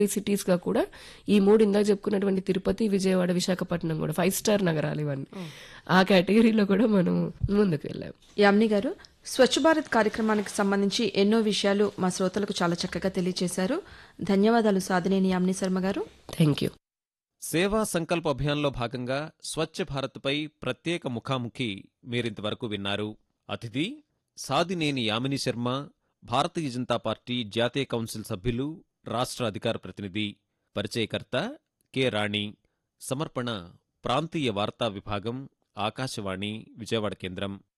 cities గా కూడా ఈ మూడు ఇందాక చెప్పుకున్నటువంటి తిరుపతి విజయవాడ విశాఖపట్నం కూడా ఫైవ్ స్టార్ నగరాలు ఇవన్నీ ఆ కేటగిరీలో కూడా మనం ముందుకు వెళ్ళాం యామిని గారు స్వచ్ఛ భారత్ కార్యక్రమానికి సంబంధించి ఎన్నో విషయాలు మా శ్రోతలకు చాలా చక్కగా తెలియజేశారు ధన్యవాదాలు సాధినేని యామిని శర్మ గారు థ్యాంక్ యూ సేవా సంకల్ప అభియాన్లో భాగంగా స్వచ్ఛ భారత్పై ప్రత్యేక ముఖాముఖి మీరింతవరకు విన్నారు అతిథి సాదినేని యామిని శర్మ భారతీయ జనతా పార్టీ జాతీయ కౌన్సిల్ సభ్యులు రాష్ట్ర అధికార ప్రతినిధి పరిచయకర్త కె రాణి సమర్పణ ప్రాంతీయ వార్తా విభాగం ఆకాశవాణి విజయవాడ కేంద్రం